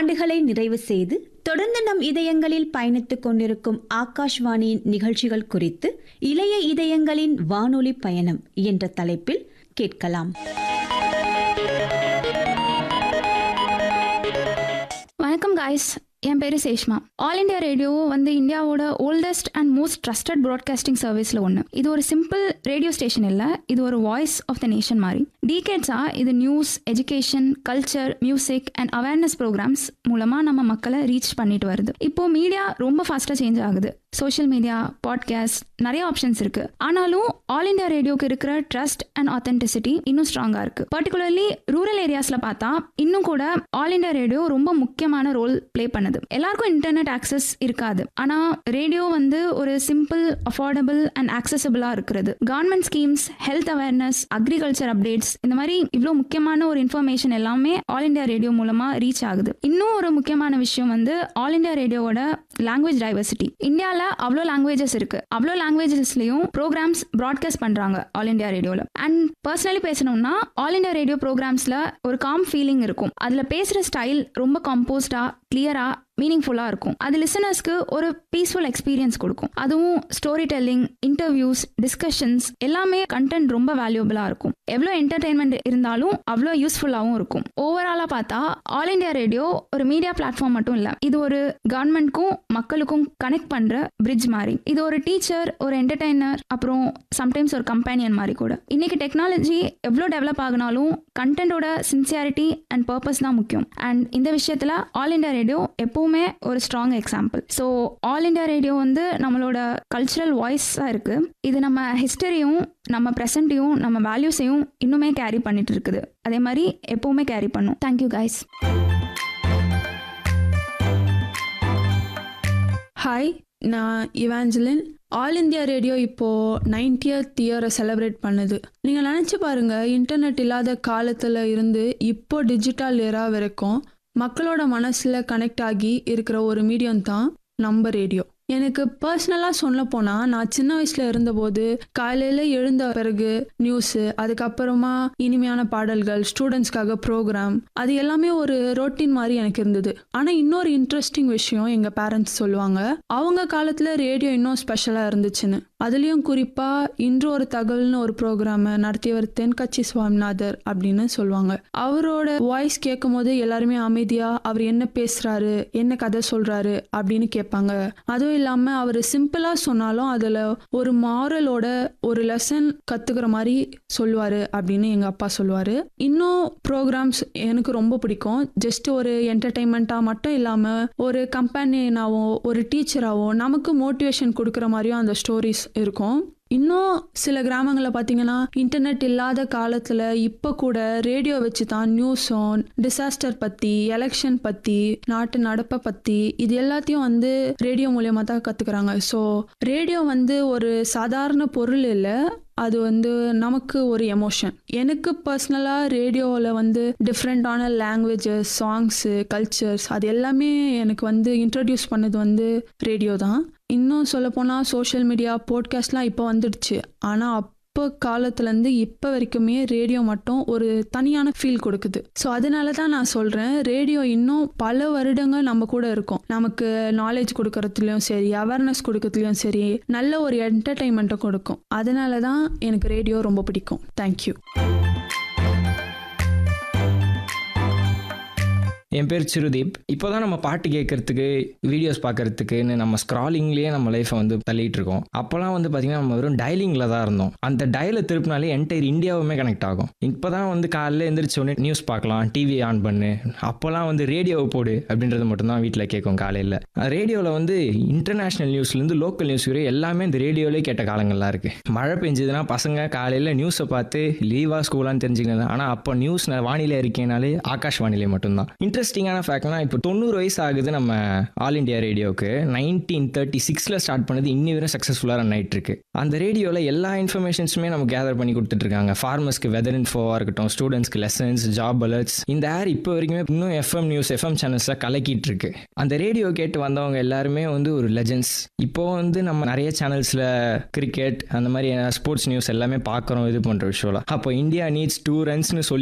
ஆண்டுகளை நிறைவு செய்து தொடர்ந்து நம் இதயங்களில் பயணித்துக் கொண்டிருக்கும் ஆகாஷ்வாணியின் நிகழ்ச்சிகள் குறித்து இளைய இதயங்களின் வானொலி பயணம் என்ற தலைப்பில் கேட்கலாம் வணக்கம் காய்ஸ் என் பேர் சேஷ்மா ஆல் இண்டியா ரேடியோ வந்து இந்தியாவோட oldest and most trusted broadcasting சர்வீஸில் ஒன்று இது ஒரு சிம்பிள் ரேடியோ ஸ்டேஷன் இல்லை இது ஒரு வாய்ஸ் ஆஃப் த நேஷன் மாதிரி டீகேட்ஸாக இது news education culture music and awareness programs மூலமாக நம்ம மக்களை ரீச் பண்ணிட்டு வருது இப்போ மீடியா ரொம்ப ஃபாஸ்ட்டாக சேஞ்ச் ஆகுது சோஷியல் மீடியா பாட்காஸ்ட் நிறைய ஆப்ஷன்ஸ் இருக்கு ஆனாலும் ஆல் இண்டியா ரேடியோக்கு இருக்கிற ட்ரஸ்ட் அண்ட் ஆத்தென்டிசிட்டி இன்னும் ஸ்ட்ராங்கா இருக்கு பர்டிகுலர்லி ரூரல் ஏரியாஸ்ல பார்த்தா இன்னும் கூட ஆல் இண்டியா ரேடியோ ரொம்ப முக்கியமான ரோல் ப்ளே பண்ணுது எல்லாருக்கும் இன்டர்நெட் ஆக்சஸ் இருக்காது ஆனா ரேடியோ வந்து ஒரு சிம்பிள் அஃபோர்டபுள் அண்ட் ஆக்சசபிளா இருக்கிறது government schemes health awareness agriculture updates இந்த மாதிரி இவ்வளோ முக்கியமான ஒரு இன்ஃபர்மேஷன் எல்லாமே ஆல் இண்டியா ரேடியோ மூலமா ரீச் ஆகுது இன்னும் ஒரு முக்கியமான விஷயம் வந்து ஆல் இண்டியா ரேடியோவோட லாங்குவேஜ் டைவர்சிட்டி இந்தியாவில் அவ்வளோ லாங்குவேஜஸ் இருக்கு அவ்வளோ லாங்குவேஜஸ்லையும் ப்ரோக்ராம்ஸ் ப்ராட்காஸ்ட் பண்றாங்க ஆல் இண்டியா ரேடியோவில் அண்ட் பர்சனலி பேசணும்னா ஆல் இண்டியா ரேடியோ ப்ரோக்ராம்ஸ்ல ஒரு காம் ஃபீலிங் இருக்கும் அதுல பேசுற ஸ்டைல் ரொம்ப கம்போஸ்டா கிளியரா மீனிங்ஃபுல்லாக இருக்கும் அது லிசனர்ஸ்க்கு ஒரு பீஸ்ஃபுல் எக்ஸ்பீரியன்ஸ் கொடுக்கும் அதுவும் ஸ்டோரி டெல்லிங் இன்டர்வியூஸ் டிஸ்கஷன்ஸ் எல்லாமே கண்டென்ட் ரொம்ப வேல்யூபிளாக இருக்கும் எவ்வளோ என்டர்டெயின்மெண்ட் இருந்தாலும் அவ்வளோ யூஸ்ஃபுல்லாகவும் இருக்கும் ஓவராலாக பார்த்தா ஆல் இண்டியா ரேடியோ ஒரு மீடியா பிளாட்ஃபார்ம் மட்டும் இல்லை இது ஒரு கவர்மெண்ட்க்கும் மக்களுக்கும் கனெக்ட் பண்ணுற பிரிட்ஜ் மாதிரி இது ஒரு டீச்சர் ஒரு என்டர்டெய்னர் அப்புறம் சம்டைம்ஸ் ஒரு கம்பேனியன் மாதிரி கூட இன்னைக்கு டெக்னாலஜி எவ்வளோ டெவலப் ஆகினாலும் கண்டென்ட்டோட சின்சியாரிட்டி அண்ட் பர்பஸ் தான் முக்கியம் அண்ட் இந்த விஷயத்தில் ஆல் இண்டியா ரேடியோ எப்பவுமே ஒரு strong example so all India radio வந்து நம்மளோட கல்ச்சுரல் வாய்ஸாக இருக்கு இது நம்ம ஹிஸ்டரியும் நம்ம ப்ரெசண்ட்டையும் நம்ம வேல்யூஸையும் இன்னுமே கேரி பண்ணிட்டு இருக்குது அதே மாதிரி எப்பவுமே கேரி பண்ணும் தேங்க்யூ கைஸ் ஹாய் நான் இவாஞ்சலின் ஆல் இந்தியா ரேடியோ இப்போ நைன்டியத் இயரை செலிப்ரேட் பண்ணுது நீங்கள் நினச்சி பாருங்க இன்டர்நெட் இல்லாத காலத்தில் இருந்து இப்போ டிஜிட்டல் ஏரா வரைக்கும் மக்களோட மனசில் கனெக்ட் ஆகி இருக்கிற ஒரு மீடியம் தான் நம்ம ரேடியோ எனக்கு பர்சனலாக சொல்ல போனால் நான் சின்ன வயசில் இருந்தபோது காலையில் எழுந்த பிறகு நியூஸு அதுக்கப்புறமா இனிமையான பாடல்கள் ஸ்டூடெண்ட்ஸ்க்காக ப்ரோக்ராம் அது எல்லாமே ஒரு ரொட்டீன் மாதிரி எனக்கு இருந்தது ஆனால் இன்னொரு இன்ட்ரெஸ்டிங் விஷயம் எங்கள் பேரண்ட்ஸ் சொல்லுவாங்க அவங்க காலத்தில் ரேடியோ இன்னும் ஸ்பெஷலாக இருந்துச்சுன்னு அதுலேயும் குறிப்பாக இன்று ஒரு தகவல்னு ஒரு ப்ரோக்ராமை நடத்தியவர் தென்கட்சி சுவாமிநாதர் அப்படின்னு சொல்லுவாங்க அவரோட வாய்ஸ் கேட்கும் போது எல்லாருமே அமைதியாக அவர் என்ன பேசுகிறாரு என்ன கதை சொல்கிறாரு அப்படின்னு கேட்பாங்க அதுவும் இல்லாமல் அவர் சிம்பிளாக சொன்னாலும் அதில் ஒரு மாரலோட ஒரு லெசன் கற்றுக்கிற மாதிரி சொல்லுவார் அப்படின்னு எங்கள் அப்பா சொல்லுவார் இன்னும் ப்ரோக்ராம்ஸ் எனக்கு ரொம்ப பிடிக்கும் ஜஸ்ட் ஒரு என்டர்டெயின்மெண்ட்டாக மட்டும் இல்லாமல் ஒரு கம்பெனியனாகவும் ஒரு டீச்சராகவும் நமக்கு மோட்டிவேஷன் கொடுக்குற மாதிரியும் அந்த ஸ்டோரிஸ் இருக்கும் இன்னும் சில கிராமங்களில் பார்த்தீங்கன்னா இன்டர்நெட் இல்லாத காலத்தில் இப்போ கூட ரேடியோ வச்சு தான் நியூஸும் டிசாஸ்டர் பற்றி எலெக்ஷன் பற்றி நாட்டு நடப்பை பற்றி இது எல்லாத்தையும் வந்து ரேடியோ மூலியமாக தான் கற்றுக்குறாங்க ஸோ ரேடியோ வந்து ஒரு சாதாரண பொருள் இல்லை அது வந்து நமக்கு ஒரு எமோஷன் எனக்கு பர்சனலாக ரேடியோவில் வந்து டிஃப்ரெண்ட்டான லாங்குவேஜஸ் சாங்ஸு கல்ச்சர்ஸ் அது எல்லாமே எனக்கு வந்து இன்ட்ரடியூஸ் பண்ணது வந்து ரேடியோ தான் இன்னும் சொல்லப்போனால் சோஷியல் மீடியா போட்காஸ்ட்லாம் இப்போ வந்துடுச்சு ஆனால் அப்போ காலத்துலேருந்து இப்போ வரைக்குமே ரேடியோ மட்டும் ஒரு தனியான ஃபீல் கொடுக்குது ஸோ அதனால தான் நான் சொல்கிறேன் ரேடியோ இன்னும் பல வருடங்கள் நம்ம கூட இருக்கும் நமக்கு நாலேஜ் கொடுக்கறதுலையும் சரி அவேர்னஸ் கொடுக்கறதுலையும் சரி நல்ல ஒரு என்டர்டைன்மெண்ட்டை கொடுக்கும் அதனால தான் எனக்கு ரேடியோ ரொம்ப பிடிக்கும் தேங்க்யூ என் பேர் சிறுதீப் இப்போ தான் நம்ம பாட்டு கேட்கறதுக்கு வீடியோஸ் பார்க்கறதுக்குன்னு நம்ம ஸ்க்ராலிங்லேயே நம்ம லைஃப்பை வந்து தள்ளிட்டு இருக்கோம் அப்போலாம் வந்து பார்த்திங்கன்னா நம்ம வெறும் டயலிங்கில் தான் இருந்தோம் அந்த டயலை திருப்பினாலே என்டையர் இந்தியாவுமே கனெக்ட் ஆகும் இப்போ தான் வந்து காலையில் எழுந்திரிச்ச உடனே நியூஸ் பார்க்கலாம் டிவி ஆன் பண்ணு அப்போல்லாம் வந்து ரேடியோவை போடு அப்படின்றது மட்டும்தான் வீட்டில் கேட்கும் காலையில் ரேடியோவில் வந்து இன்டர்நேஷ்னல் நியூஸ்லேருந்து லோக்கல் நியூஸ் வரை எல்லாமே இந்த ரேடியோவிலே கேட்ட காலங்கள்லாம் இருக்குது மழை பெஞ்சதுன்னா பசங்க காலையில் நியூஸை பார்த்து லீவா ஸ்கூலான்னு தெரிஞ்சுக்கணும் ஆனால் அப்போ நியூஸ் வானிலை இருக்கேனாலே ஆகாஷ் வானிலை மட்டும்தான் இன்ட்ரெஸ்டிங்கான ஃபேக்ட்னா இப்போ தொண்ணூறு வயசு ஆகுது நம்ம ஆல் இண்டியா ரேடியோவுக்கு நைன்டீன் தேர்ட்டி சிக்ஸில் ஸ்டார்ட் பண்ணது இன்னி வரை சக்ஸஸ்ஃபுல்லாக ரன் ஆயிட்டு இருக்கு அந்த ரேடியோவில் எல்லா இன்ஃபர்மேஷன்ஸுமே நம்ம கேதர் பண்ணி கொடுத்துட்ருக்காங்க ஃபார்மர்ஸ்க்கு வெதர் இன்ஃபோவாக இருக்கட்டும் ஸ்டூடெண்ட்ஸ்க்கு லெசன்ஸ் ஜாப் அலர்ட்ஸ் இந்த ஏர் இப்போ வரைக்குமே இன்னும் எஃப்எம் நியூஸ் எஃப்எம் சேனல்ஸில் கலக்கிட்டு இருக்கு அந்த ரேடியோ கேட்டு வந்தவங்க எல்லாருமே வந்து ஒரு லெஜன்ஸ் இப்போ வந்து நம்ம நிறைய சேனல்ஸில் கிரிக்கெட் அந்த மாதிரி ஸ்போர்ட்ஸ் நியூஸ் எல்லாமே பார்க்குறோம் இது பண்ணுற விஷயம்லாம் அப்போ இந்தியா நீட்ஸ் டூ ரன்ஸ்னு சொல்லி